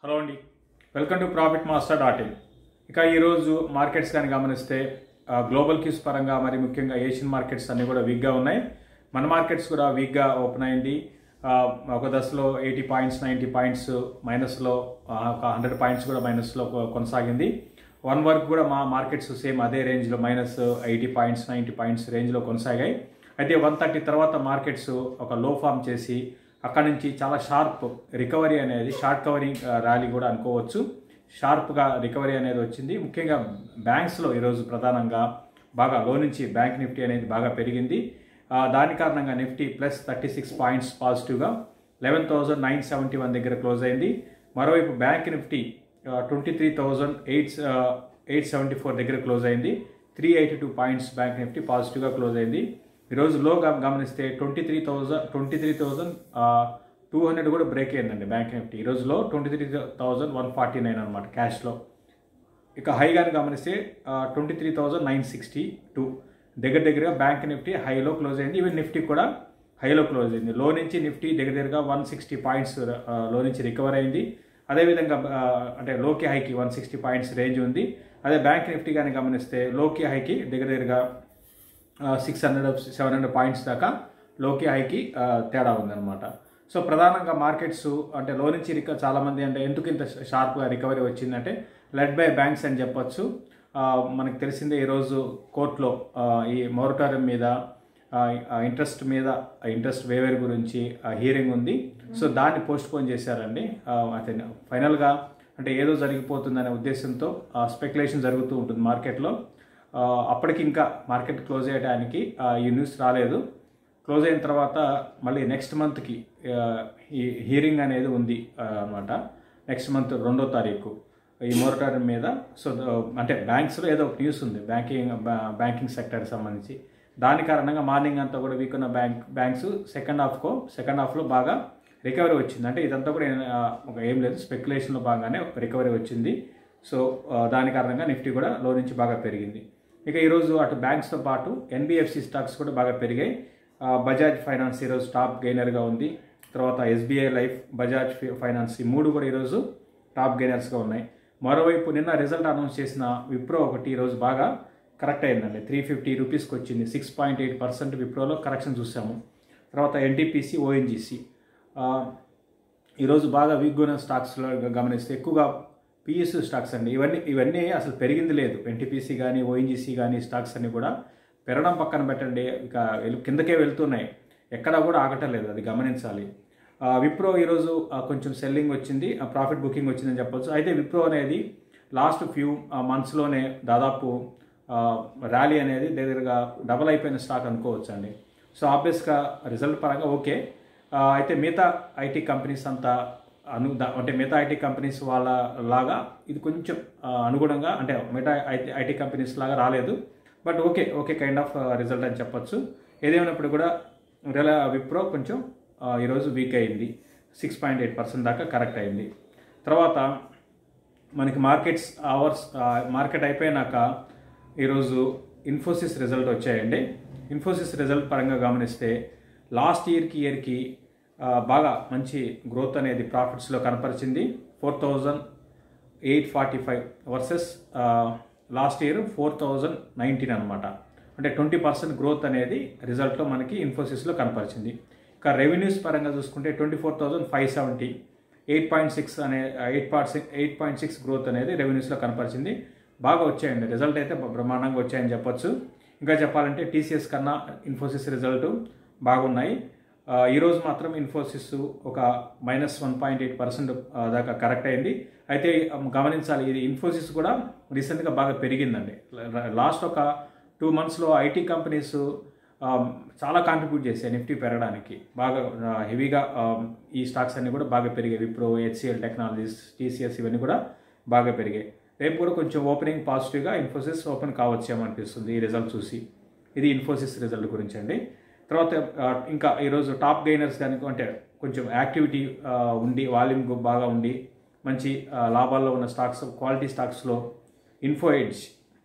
hello అండి welcome to profit master dot in ఇక ఈరోజు మార్కెట్స్ కానీ గమనిస్తే ఆ, గ్లోబల్ క్యూస్ పరంగా మరి ముఖ్యంగా ఏషియన్ మార్కెట్స్ అన్నీ కూడా వీక్గా ఉన్నాయి మన మార్కెట్స్ కూడా వీక్గా ఓపెన్ అయింది ఆ, ఒక దశలో ఎయిటీ పాయింట్స్ నైంటీ పాయింట్స్ మైనస్లో ఆ, ఒక హండ్రెడ్ పాయింట్స్ కూడా మైనస్లో కొ- కొనసాగింది వన్ వరకు కూడా మా మార్కెట్స్ సేమ్ అదే రేంజ్లో minus eighty points ninety points రేంజ్లో కొనసాగాయి అయితే వన్ థర్టీ తర్వాత మార్కెట్స్ ఒక లో ఫామ్ చేసి అక్కడ నుంచి చాలా షార్ప్ రికవరీ అనేది షార్ట్ కవరింగ్ ర్యాలీ కూడా అనుకోవచ్చు షార్ప్గా రికవరీ అనేది వచ్చింది ముఖ్యంగా బ్యాంక్స్లో ఈరోజు ప్రధానంగా బాగా లో నుంచి బ్యాంక్ నిఫ్టీ అనేది బాగా పెరిగింది ఆ, దాని కారణంగా Nifty plus thirty six points పాజిటివ్గా eleven thousand nine seventy one దగ్గర క్లోజ్ అయింది మరోవైపు bank Nifty twenty three thousand eight eight seventy four దగ్గర క్లోజ్ అయింది three eighty two points bank Nifty పాజిటివ్గా క్లోజ్ అయింది ఈరోజు లో గమ- గమనిస్తే twenty three thousand twenty three thousand two hundred కూడా బ్రేక్ అయిందండి బ్యాంక్ నిఫ్టీ ఈ రోజులో twenty three thousand one forty nine అనమాట క్యాష్లో ఇక హైగాని గమనిస్తే twenty three thousand nine sixty two దగ్గర దగ్గరగా బ్యాంక్ నిఫ్టీ హైలో క్లోజ్ అయింది ఈవెన్ నిఫ్టీ కూడా హైలో క్లోజ్ అయింది లో నుంచి నిఫ్టీ దగ్గర దగ్గరగా వన్ సిక్స్టీ పాయింట్స్ లో నుంచి రికవర్ అయింది అదేవిధంగా ఆ, అంటే లోకి హైకి వన్ సిక్స్టీ పాయింట్స్ రేంజ్ ఉంది అదే బ్యాంక్ నిఫ్టీ కానీ గమనిస్తే లోకి హైకి దగ్గర దగ్గరగా six hundred seven hundred points దాకా లోకి హైకి ఆ, తేడా ఉందన్నమాట సో ప్రధానంగా మార్కెట్స్ అంటే లో నుంచి రిక చాలామంది అంటే ఎందుకు ఇంత షార్ప్గా రికవరీ వచ్చిందంటే లెడ్ బై బ్యాంక్స్ అని చెప్పొచ్చు ఆ, మనకు తెలిసిందే ఈరోజు కోర్టులో ఆ, ఈ మొరటోరియం మీద ఇంట్రెస్ట్ మీద ఇంట్రెస్ట్ వేవేర్ గురించి హియరింగ్ ఉంది సో దాన్ని పోస్ట్ పోన్ చేశారండి ఆ, అయితే ఫైనల్గా అంటే ఏదో జరిగిపోతుందనే ఉద్దేశంతో స్పెక్యులేషన్ జరుగుతూ ఉంటుంది మార్కెట్లో ఆ, అప్పటికి ఇంకా మార్కెట్ క్లోజ్ అయ్యడానికి ఆ, ఈ న్యూస్ రాలేదు క్లోజ్ అయిన తర్వాత మళ్ళీ నెక్స్ట్ మంత్కి ఆ, ఈ హియరింగ్ అనేది ఉంది అనమాట నెక్స్ట్ మంత్ రెండో తారీఖు ఈ మోరటోరియం మీద సో ద- అంటే బ్యాంక్స్లో ఏదో ఒక న్యూస్ ఉంది బ్యాంకింగ్ బ్యా- బ్యాంకింగ్ సెక్టర్కి సంబంధించి దాని కారణంగా మార్నింగ్ అంతా కూడా వీక్ ఉన్న బ్యాంక్ బ్యాంక్స్ సెకండ్ హాఫ్కో సెకండ్ హాఫ్లో బాగా రికవరీ వచ్చింది అంటే ఇదంతా కూడా ఏ- ఆ, ఒక ఏం లేదు స్పెక్యులేషన్లో భాగంగానే రికవరీ వచ్చింది సో ఆ, దాని కారణంగా నిఫ్టీ కూడా లో నుంచి బాగా పెరిగింది ఇక ఈరోజు అటు బ్యాంక్స్తో పాటు ఎన్బిఎఫ్సి స్టాక్స్ కూడా బాగా పెరిగాయి ఆ, బజాజ్ ఫైనాన్స్ ఈరోజు టాప్ గెయినర్గా ఉంది తర్వాత ఎస్బీఐ లైఫ్ బజాజ్ ఫి- ఫైనాన్స్ ఈ మూడు కూడా ఈరోజు టాప్ గెయినర్స్గా ఉన్నాయి మరోవైపు నిన్న రిజల్ట్ అనౌన్స్ చేసిన విప్రో ఒకటి ఈరోజు బాగా కరెక్ట్ అయిందండి త్రీ ఫిఫ్టీ రూపీస్కి వచ్చింది సిక్స్ పాయింట్ ఎయిట్ పర్సెంట్ విప్రోలో కరెక్షన్ చూసాము తర్వాత ఎన్టీపీసీ ఓఎన్జీసీ ఈరోజు బాగా వీక్గా ఉన్న స్టాక్స్లో గమనిస్తే ఎక్కువగా పిఎస్యూ స్టాక్స్ అండి ఇవన్నీ ఇవన్నీ అసలు పెరిగింది లేదు ఎన్టీపీసీ కానీ ఓఎన్జీసీ కానీ స్టాక్స్ అన్ని కూడా పెరగడం పక్కన పెట్టండి ఇక వెలు- కిందకే వెళ్తున్నాయి ఎక్కడా కూడా ఆగటం లేదు అది గమనించాలి ఆ, విప్రో ఈరోజు ఆ, కొంచెం సెల్లింగ్ వచ్చింది ఆ, ప్రాఫిట్ బుకింగ్ వచ్చిందని చెప్పొచ్చు అయితే విప్రో అనేది లాస్ట్ ఫ్యూ మంత్స్లోనే దాదాపు ఆ, ర్యాలీ అనేది దగ్గరగా డబల్ అయిపోయిన స్టాక్ అనుకోవచ్చు అండి సో ఆబ్వియస్గా రిజల్ట్ పరంగా ఓకే ఆ, అయితే మిగతా ఐటీ కంపెనీస్ అంతా అను దా- అంటే మిగతా ఐటీ కంపెనీస్ వాళ్ళ లాగా ఇది కొంచెం ఆ, అనుగుణంగా అంటే మిగతా ఐటీ ఐటీ కంపెనీస్ లాగా రాలేదు but okay okay kind of result అని చెప్పొచ్చు ఏదేమైనప్పుడు కూడా రిలా విప్రో కొంచెం ఆ, ఈరోజు వీక్ అయింది సిక్స్ పాయింట్ ఎయిట్ పర్సెంట్ దాకా కరెక్ట్ అయింది తర్వాత మనకి మార్కెట్స్ అవర్స్ మార్కెట్ అయిపోయినాక ఈరోజు ఇన్ఫోసిస్ రిజల్ట్ వచ్చాయండి ఇన్ఫోసిస్ రిజల్ట్ పరంగా గమనిస్తే లాస్ట్ ఇయర్కి ఇయర్కి బాగా మంచి గ్రోత్ అనేది ప్రాఫిట్స్లో కనపరిచింది four thousand eight forty five versus last year four thousand nineteen అనమాట అంటే ట్వంటీ పర్సెంట్ గ్రోత్ అనేది రిజల్ట్లో మనకి ఇన్ఫోసిస్లో కనపరిచింది ఇక రెవెన్యూస్ పరంగా చూసుకుంటే twenty four thousand five seventy eight point six అనే eight point six eight point six growth అనేది రెవెన్యూస్లో కనపరిచింది బాగా వచ్చాయండి రిజల్ట్ అయితే బ్రహ్మాండంగా వచ్చాయని చెప్పొచ్చు ఇంకా చెప్పాలంటే టీసీఎస్ కన్నా ఇన్ఫోసిస్ రిజల్ట్ బాగున్నాయి ఆ, ఈరోజు మాత్రం ఇన్ఫోసిస్ ఒక minus one point eight percent దాకా కరెక్ట్ అయింది అయితే ఆ, గమనించాలి ఇది ఇన్ఫోసిస్ కూడా రీసెంట్గా బాగా పెరిగిందండి లాస్ట్ ఒక టూ మంత్స్లో ఐటీ కంపెనీస్ ఆ, చాలా కాంట్రిబ్యూట్ చేశాయి నిఫ్టీ పెరగడానికి బాగా ఆ, హెవీగా ఆ, ఈ స్టాక్స్ అన్ని కూడా బాగా పెరిగాయి విప్రో హెచ్సిఎల్ టెక్నాలజీస్ టీసీఎస్ ఇవన్నీ కూడా బాగా పెరిగాయి రేపు కూడా కొంచెం ఓపెనింగ్ పాజిటివ్గా ఇన్ఫోసిస్ ఓపెన్ కావచ్చేమనిపిస్తుంది ఈ రిజల్ట్ చూసి ఇది ఇన్ఫోసిస్ రిజల్ట్ గురించి అండి తర్వాత ఆ, ఇంకా ఈరోజు టాప్ గెయినర్స్ కానీ అంటే కొంచెం యాక్టివిటీ ఆ, ఉండి వాల్యూమ్ బాగా ఉండి మంచి ఆ, లాభాల్లో ఉన్న స్టాక్స్ క్వాలిటీ స్టాక్స్లో Info Edge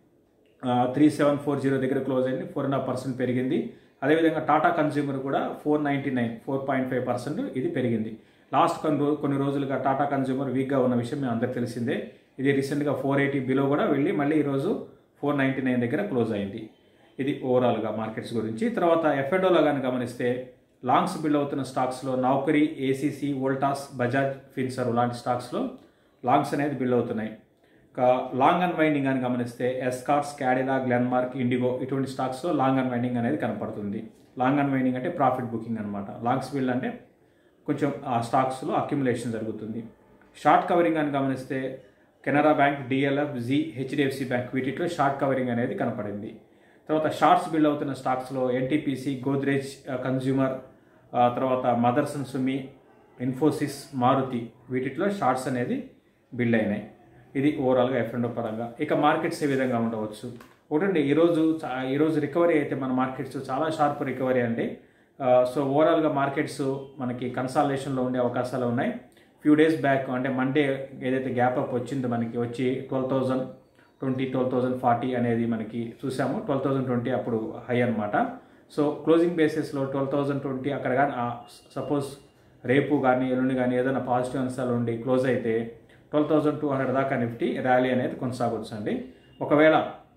three seven four zero దగ్గర క్లోజ్ అయింది ఫోర్ అండ్ హాఫ్ పర్సెంట్ పెరిగింది అదేవిధంగా టాటా కన్స్యూమర్ కూడా four ninety nine four point five percent ఇది పెరిగింది లాస్ట్ కొన్ని రో కొన్ని రోజులుగా టాటా కన్జ్యూమర్ వీక్గా ఉన్న విషయం మేము అందరికి తెలిసిందే ఇది రీసెంట్గా ఫోర్ ఎయిటీ బిలో కూడా వెళ్ళి మళ్ళీ ఈరోజు ఫోర్ నైంటీ నైన్ దగ్గర క్లోజ్ అయింది ఇది ఓవరాల్గా మార్కెట్స్ గురించి తర్వాత ఎఫ్ఎండోలో కానీ గమనిస్తే లాంగ్స్ బిల్డ్ అవుతున్న స్టాక్స్లో Naukri ACC Voltas Bajaj finserv లాంటి స్టాక్స్లో లాంగ్స్ అనేది బిల్డ్ అవుతున్నాయి ఇంకా లాంగ్ అండ్ వైండింగ్ అని గమనిస్తే ఎస్కార్స్ క్యాడిలా గ్లెన్మార్క్ ఇండిగో ఇటువంటి స్టాక్స్లో లాంగ్ అండ్ వైండింగ్ అనేది కనపడుతుంది లాంగ్ అండ్ వైండింగ్ అంటే ప్రాఫిట్ బుకింగ్ అనమాట లాంగ్స్ బిల్డ్ అంటే కొంచెం ఆ స్టాక్స్లో అక్యుములేషన్ జరుగుతుంది షార్ట్ కవరింగ్ అని గమనిస్తే Canara bank DLF Zee HDFC bank వీటిలో షార్ట్ కవరింగ్ అనేది కనపడింది తర్వాత షార్ట్స్ బిల్డ్ అవుతున్న స్టాక్స్లో ఎన్టీపీసీ గోద్రేజ్ కన్జ్యూమర్ తర్వాత మదర్సన్ సుమి ఇన్ఫోసిస్ మారుతి వీటిలో షార్ట్స్ అనేది బిల్డ్ అయినాయి ఇది ఓవరాల్గా ఎఫ్ అండ్ పరంగా ఇక మార్కెట్స్ ఏ విధంగా ఉండవచ్చు ఒకటండి ఈరోజు చా- ఈరోజు రికవరీ అయితే మన మార్కెట్స్ చాలా షార్ప్ రికవరీ అండి ఆ, సో ఓవరాల్గా మార్కెట్స్ మనకి కన్సాలేషన్లో ఉండే అవకాశాలు ఉన్నాయి ఫ్యూ డేస్ బ్యాక్ అంటే మండే ఏదైతే గ్యాప్ అప్ వచ్చిందో మనకి వచ్చి twelve thousand twenty twelve thousand forty అనేది మనకి చూసాము ట్వెల్వ్ థౌజండ్ ట్వంటీ అప్పుడు హై అనమాట సో క్లోజింగ్ బేసిస్లో ట్వెల్వ్ థౌజండ్ ట్వంటీ అక్కడ కానీ సపోజ్ రేపు కానీ ఎల్లుండి కానీ ఏదైనా పాజిటివ్ అంశాలు ఉండి క్లోజ్ అయితే ట్వెల్వ్ థౌజండ్ టూ హండ్రెడ్ దాకా నిఫ్టీ ర్యాలీ అనేది కొనసాగవచ్చు అండి ఒకవేళ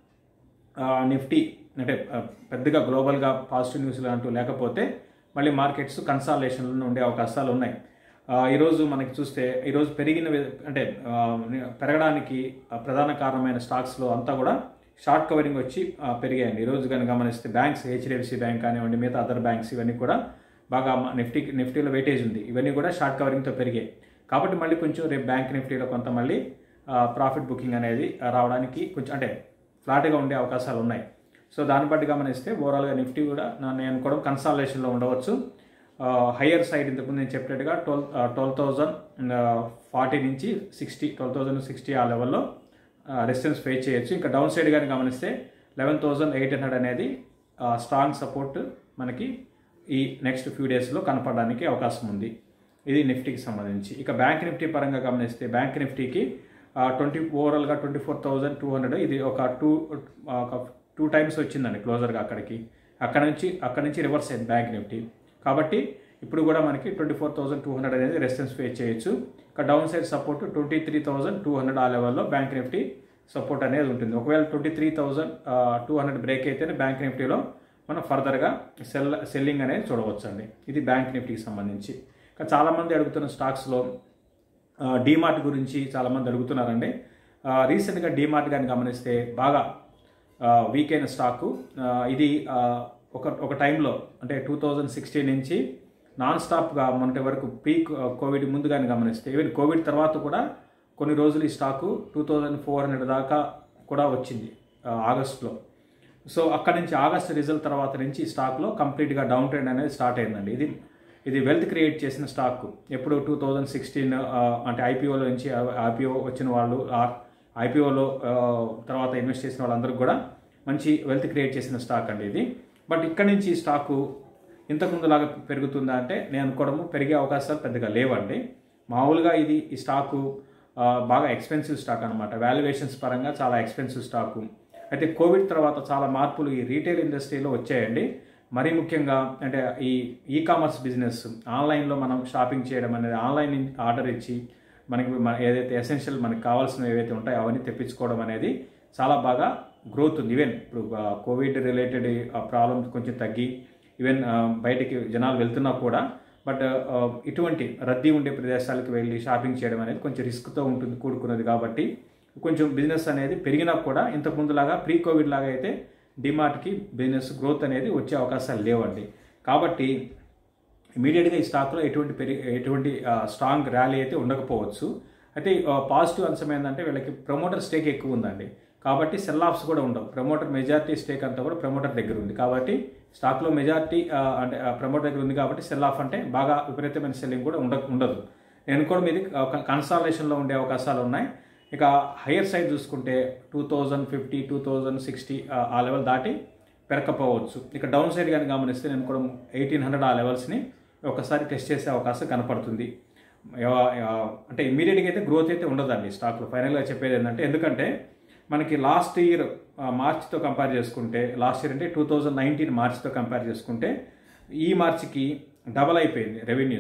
ఆ, నిఫ్టీ అంటే ఆ, పెద్దగా గ్లోబల్గా పాజిటివ్ న్యూస్లు అంటూ లేకపోతే మళ్ళీ మార్కెట్స్ కన్సాలేషన్లో ఉండే అవకాశాలు ఉన్నాయి ఆ, ఈరోజు మనకి చూస్తే ఈరోజు పెరిగిన వి- అంటే ఆ, పెరగడానికి ఆ, ప్రధాన కారణమైన స్టాక్స్లో అంతా కూడా షార్ట్ కవరింగ్ వచ్చి ఆ, పెరిగాయండి ఈరోజు కనుక గమనిస్తే బ్యాంక్స్ హెచ్డిఎఫ్సి బ్యాంక్ కానివ్వండి మిగతా అదర్ బ్యాంక్స్ ఇవన్నీ కూడా బాగా మ- నిఫ్టీ నిఫ్టీలో వెయిటేజ్ ఉంది ఇవన్నీ కూడా షార్ట్ కవరింగ్తో పెరిగాయి కాబట్టి మళ్ళీ కొంచెం రేపు బ్యాంక్ నిఫ్టీలో కొంత మళ్ళీ ప్రాఫిట్ బుకింగ్ అనేది ఆ, రావడానికి కొంచెం అంటే ఫ్లాట్గా ఉండే అవకాశాలు ఉన్నాయి సో దాన్ని బట్టి గమనిస్తే ఓవరాల్గా నిఫ్టీ కూడా నా- నేను అనుకోవడం కన్సాలేషన్లో ఉండవచ్చు హయ్యర్ సైడ్ ఇంతకుముందు నేను చెప్పినట్టుగా ట్వెల్వ్ ట్వెల్వ్ థౌజండ్ ఫార్టీ నుంచి సిక్స్టీ ట్వెల్వ్ థౌజండ్ సిక్స్టీ ఆ లెవెల్లో రెసిస్టెన్స్ ఫేస్ చేయొచ్చు ఇంకా డౌన్ సైడ్ కానీ గమనిస్తే లెవెన్ థౌజండ్ ఎయిట్ హండ్రెడ్ అనేది స్ట్రాంగ్ సపోర్ట్ మనకి ఈ నెక్స్ట్ ఫ్యూ డేస్లో కనపడడానికి అవకాశం ఉంది ఇది నిఫ్టీకి సంబంధించి ఇక బ్యాంక్ నిఫ్టీ పరంగా గమనిస్తే బ్యాంక్ నిఫ్టీకి ట్వంటీ ఓవరాల్గా twenty four thousand two hundred ఇది ఒక టూ ఒక టూ టైమ్స్ వచ్చిందండి క్లోజర్గా అక్కడికి అక్కడ నుంచి అక్కడ నుంచి రివర్స్ అయింది బ్యాంక్ నిఫ్టీ కాబట్టి ఇప్పుడు కూడా మనకి twenty four thousand two hundred అనేది రెసిస్టెన్స్ ఫేస్ చేయొచ్చు ఇక down side support twenty three thousand two hundred ఆ లెవెల్లో బ్యాంక్ నిఫ్టీ సపోర్ట్ అనేది ఉంటుంది ఒకవేళ twenty three thousand two hundred break అయితేనే బ్యాంక్ నిఫ్టీలో మనం ఫర్దర్గా సెల్ సెల్లింగ్ అనేది చూడవచ్చు అండి ఇది బ్యాంక్ నిఫ్టీకి సంబంధించి ఇంకా చాలామంది అడుగుతున్న స్టాక్స్లో డీమార్ట్ గురించి చాలామంది అడుగుతున్నారండి ఆ, రీసెంట్గా డీమార్ట్ కానీ గమనిస్తే బాగా ఆ, వీక్ అయిన స్టాకు ఆ, ఇది ఆ, ఒక ఒక టైంలో అంటే టూ థౌజండ్ సిక్స్టీన్ నుంచి నాన్ స్టాప్గా మొన్నటి వరకు పీక్ ఆ, కోవిడ్ ముందు కానీ గమనిస్తే ఈవెన్ కోవిడ్ తర్వాత కూడా కొన్ని రోజులు ఈ stock two thousand four hundred దాకా కూడా వచ్చింది ఆ, ఆగస్టులో సో అక్కడి నుంచి ఆగస్ట్ రిజల్ట్ తర్వాత నుంచి ఈ స్టాక్లో కంప్లీట్గా డౌన్ ట్రెండ్ అనేది స్టార్ట్ అయిందండి ఇది ఇది వెల్త్ క్రియేట్ చేసిన స్టాక్ ఎప్పుడు టూ థౌజండ్ సిక్స్టీన్ అంటే ఐపీఓలో నుంచి ఐపీఓ వచ్చిన వాళ్ళు ఐపీఓలో తర్వాత ఇన్వెస్ట్ చేసిన వాళ్ళందరూ కూడా మంచి వెల్త్ క్రియేట్ చేసిన స్టాక్ అండి ఇది బట్ ఇక్కడ నుంచి ఈ స్టాకు ఇంతకుముందులాగా పెరుగుతుందా అంటే నేను అనుకోవడము పెరిగే అవకాశాలు పెద్దగా లేవండి మామూలుగా ఇది ఈ స్టాకు ఆ, బాగా ఎక్స్పెన్సివ్ స్టాక్ అనమాట వాల్యుయేషన్స్ పరంగా చాలా ఎక్స్పెన్సివ్ స్టాకు అయితే కోవిడ్ తర్వాత చాలా మార్పులు ఈ రీటైల్ ఇండస్ట్రీలో వచ్చాయండి మరీ ముఖ్యంగా అంటే ఈ ఈ కామర్స్ బిజినెస్ ఆన్లైన్లో మనం షాపింగ్ చేయడం అనేది ఆన్లైన్ ఆర్డర్ ఇచ్చి మనకి మన ఏదైతే ఎసెన్షియల్ మనకి కావాల్సినవి ఏవైతే ఉంటాయో అవన్నీ తెప్పించుకోవడం అనేది చాలా బాగా గ్రోత్ ఉంది ఈవెన్ ఇప్పుడు కోవిడ్ రిలేటెడ్ ప్రాబ్లమ్ కొంచెం తగ్గి ఈవెన్ బయటికి జనాలు వెళ్తున్నా కూడా బట్ ఇటువంటి రద్దీ ఉండే ప్రదేశాలకు వెళ్ళి షాపింగ్ చేయడం అనేది కొంచెం రిస్క్తో ఉంటుంది కూడుకున్నది కాబట్టి కొంచెం బిజినెస్ అనేది పెరిగినా కూడా ఇంతకు ముందులాగా ప్రీ కోవిడ్ లాగా అయితే డిమార్ట్కి బిజినెస్ గ్రోత్ అనేది వచ్చే అవకాశాలు లేవండి కాబట్టి ఇమీడియట్గా ఈ స్టాక్లో ఎటువంటి పెరిగి ఎటువంటి స్ట్రాంగ్ ర్యాలీ అయితే ఉండకపోవచ్చు అయితే పాజిటివ్ అంశం ఏంటంటే వీళ్ళకి ప్రమోటర్ స్టేక్ ఎక్కువ ఉందండి కాబట్టి సెల్ ఆఫ్స్ కూడా ఉండవు ప్రమోటర్ మెజారిటీ స్టేక్ అంతా కూడా ప్రమోటర్ దగ్గర ఉంది కాబట్టి స్టాక్లో మెజారిటీ అంటే ప్రమోటర్ దగ్గర ఉంది కాబట్టి సెల్ ఆఫ్ అంటే బాగా విపరీతమైన సెల్లింగ్ కూడా ఉండ ఉండదు నేను కూడా మీది కన్సాలేషన్లో ఉండే అవకాశాలు ఉన్నాయి ఇక హయ్యర్ సైడ్ చూసుకుంటే two thousand fifty two thousand sixty ఆ లెవెల్ దాటి పెరగకపోవచ్చు ఇక డౌన్ సైడ్ కానీ గమనిస్తే నేను కూడా ఎయిటీన్ హండ్రెడ్ ఆ లెవెల్స్ని ఒకసారి టెస్ట్ చేసే అవకాశం కనపడుతుంది ఎవ- ఎవ- అంటే ఇమీడియట్గా అయితే గ్రోత్ అయితే ఉండదండి స్టాక్లో ఫైనల్గా చెప్పేది ఏంటంటే ఎందుకంటే మనకి లాస్ట్ ఇయర్ మార్చ్తో కంపేర్ చేసుకుంటే లాస్ట్ ఇయర్ అంటే టూ థౌజండ్ నైన్టీన్ మార్చ్తో కంపేర్ చేసుకుంటే ఈ మార్చికి డబల్ అయిపోయింది రెవెన్యూస్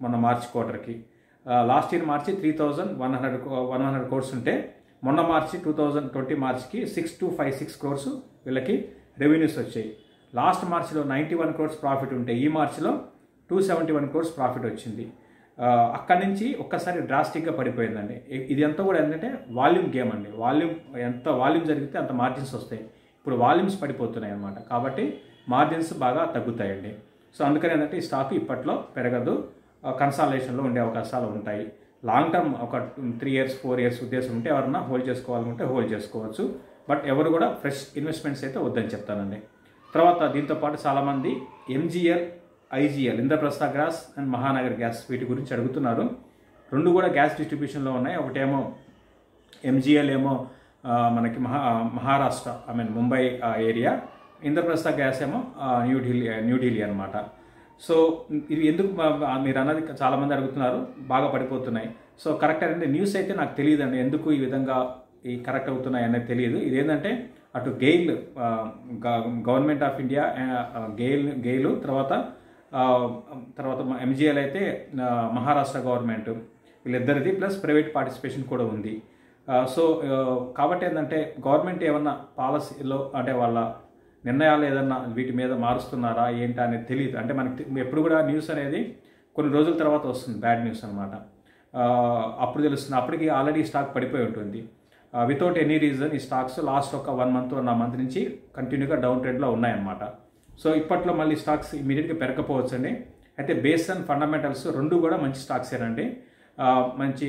మొన్న మార్చ్ క్వార్టర్కి లాస్ట్ ఇయర్ మార్చి three thousand one hundred one hundred crores ఉంటే మొన్న మార్చి టూ థౌజండ్ ట్వంటీ మార్చ్కి six two five six crores వీళ్ళకి రెవెన్యూస్ వచ్చాయి లాస్ట్ మార్చిలో నైంటీ వన్ క్రోర్స్ ప్రాఫిట్ ఉంటే ఈ మార్చిలో two seventy one crores profit వచ్చింది ఆ, అక్కడి నుంచి ఒక్కసారి డ్రాస్టిక్గా పడిపోయిందండి ఇ- ఇది అంతా కూడా ఏంటంటే వాల్యూమ్ గేమ్ అండి వాల్యూమ్ ఎంత వాల్యూమ్ జరిగితే అంత మార్జిన్స్ వస్తాయి ఇప్పుడు వాల్యూమ్స్ పడిపోతున్నాయి అన్నమాట కాబట్టి మార్జిన్స్ బాగా తగ్గుతాయండి సో అందుకని ఏంటంటే ఈ స్టాక్ ఇప్పట్లో పెరగదు కన్సాలేషన్లో ఉండే అవకాశాలు ఉంటాయి లాంగ్ టర్మ్ ఒక త్రీ ఇయర్స్ ఫోర్ ఇయర్స్ ఉద్దేశం ఉంటే ఎవరన్నా హోల్డ్ చేసుకోవాలనుకుంటే హోల్డ్ చేసుకోవచ్చు బట్ ఎవరు కూడా ఫ్రెష్ ఇన్వెస్ట్మెంట్స్ అయితే వద్దని చెప్తానండి తర్వాత దీంతో పాటు చాలామంది MGL IGL Indraprastha gas and Mahanagar gas వీటి గురించి అడుగుతున్నారు రెండు కూడా గ్యాస్ డిస్ట్రిబ్యూషన్లో ఉన్నాయి ఒకటేమో ఎంజీఎల్ ఏమో ఆ, మనకి మహా మహారాష్ట్ర ఐ మీన్ ముంబై ఆ ఏరియా ఇంద్రప్రస్థ గ్యాస్ ఏమో ఆ, న్యూఢిల్లీ న్యూఢిల్లీ అనమాట సో ఇవి ఎందుకు మా- మీరు అన్నది చాలామంది అడుగుతున్నారు బాగా పడిపోతున్నాయి సో కరెక్ట్ అంటే న్యూస్ అయితే నాకు తెలియదండి ఎందుకు ఈ విధంగా ఈ కరెక్ట్ అవుతున్నాయి అనేది తెలియదు ఇదేంటంటే అటు గెయిల్ ఆ, గ- గవర్నమెంట్ ఆఫ్ ఇండియా ఆ, గెయిల్ గెయిల్ తర్వాత ఆ, తర్వాత ఎంజీఎల్ అయితే ఆ, మహారాష్ట్ర గవర్నమెంట్ వీళ్ళిద్దరిది ప్లస్ ప్రైవేట్ పార్టిసిపేషన్ కూడా ఉంది ఆ, సో ఆ, కాబట్టి ఏంటంటే గవర్నమెంట్ ఏమన్నా పాలసీలో అంటే వాళ్ళ నిర్ణయాలు ఏదన్నా వీటి మీద మారుస్తున్నారా ఏంటా అనేది తెలియదు అంటే మనకి తె- ఎప్పుడు కూడా న్యూస్ అనేది కొన్ని రోజుల తర్వాత వస్తుంది బ్యాడ్ న్యూస్ అనమాట అప్పుడు తెలుస్తుంది అప్పటికి ఆల్రెడీ స్టాక్ పడిపోయి ఉంటుంది వితౌట్ ఎనీ రీజన్ ఈ స్టాక్స్ లాస్ట్ ఒక వన్ మంత్ వన్ మంత్ నుంచి కంటిన్యూగా డౌన్ ట్రెండ్లో ఉన్నాయన్నమాట సో ఇప్పట్లో మళ్ళీ స్టాక్స్ ఇమీడియట్గా పెరగకపోవచ్చు అండి అయితే బేస్ అండ్ ఫండమెంటల్స్ రెండు కూడా మంచి స్టాక్సేనండి ఆ, మంచి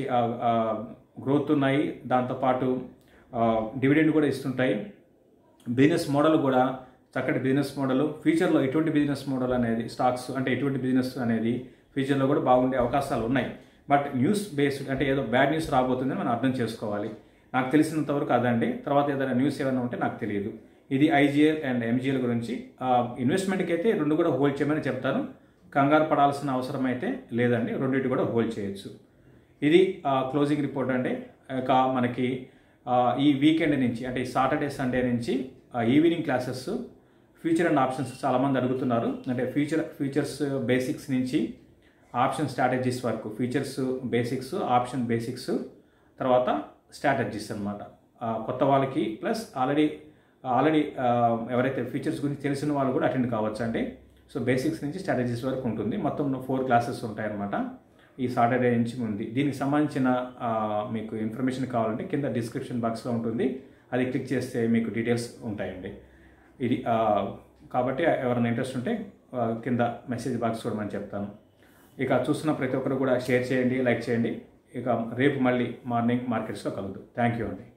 గ్రోత్ ఉన్నాయి దాంతోపాటు డివిడెండ్ కూడా ఇస్తుంటాయి బిజినెస్ మోడల్ కూడా చక్కటి బిజినెస్ మోడల్ ఫ్యూచర్లో ఎటువంటి బిజినెస్ మోడల్ అనేది స్టాక్స్ అంటే ఎటువంటి బిజినెస్ అనేది ఫ్యూచర్లో కూడా బాగుండే అవకాశాలు ఉన్నాయి బట్ న్యూస్ బేస్డ్ అంటే ఏదో బ్యాడ్ న్యూస్ రాబోతుందని మనం అర్థం చేసుకోవాలి నాకు తెలిసినంత వరకు అదండి తర్వాత ఏదైనా న్యూస్ ఏమైనా ఉంటే నాకు తెలియదు ఇది ఐజీఎల్ అండ్ ఎంజీఎల్ గురించి ఇన్వెస్ట్మెంట్కి అయితే రెండు కూడా హోల్డ్ చేయమని చెప్తాను కంగారు పడాల్సిన అవసరం అయితే లేదండి రెండింటి కూడా హోల్డ్ చేయొచ్చు ఇది క్లోజింగ్ రిపోర్ట్ అండి ఇక మనకి ఆ, ఈ వీకెండ్ నుంచి అంటే ఈ సాటర్డే సండే నుంచి ఆ, evening classes future and options చాలామంది అడుగుతున్నారు అంటే ఫ్యూచర్ ఫ్యూచర్స్ బేసిక్స్ నుంచి ఆప్షన్ స్ట్రాటజీస్ వరకు ఫీచర్స్ బేసిక్స్ ఆప్షన్ బేసిక్స్ తర్వాత స్ట్రాటజీస్ అనమాట కొత్త వాళ్ళకి ప్లస్ ఆల్రెడీ ఆల్రెడీ ఎవరైతే ఫీచర్స్ గురించి తెలిసిన వాళ్ళు కూడా అటెండ్ కావచ్చు అండి సో బేసిక్స్ నుంచి స్ట్రాటజీస్ వరకు ఉంటుంది మొత్తం ఫోర్ క్లాసెస్ ఉంటాయన్నమాట ఈ సాటర్డే నుంచి ఉంది దీనికి సంబంధించిన ఆ, మీకు ఇన్ఫర్మేషన్ కావాలంటే కింద డిస్క్రిప్షన్ బాక్స్లో ఉంటుంది అది క్లిక్ చేస్తే మీకు డీటెయిల్స్ ఉంటాయండి ఇది ఆ, కాబట్టి ఎవరైనా ఇంట్రెస్ట్ ఉంటే ఆ, కింద మెసేజ్ బాక్స్ చూడమని చెప్తాను ఇక చూస్తున్న ప్రతి ఒక్కరు కూడా షేర్ చేయండి లైక్ చేయండి ఇక రేపు మళ్ళీ మార్నింగ్ మార్కెట్స్లో కలుద్దాం థ్యాంక్ యూ అండి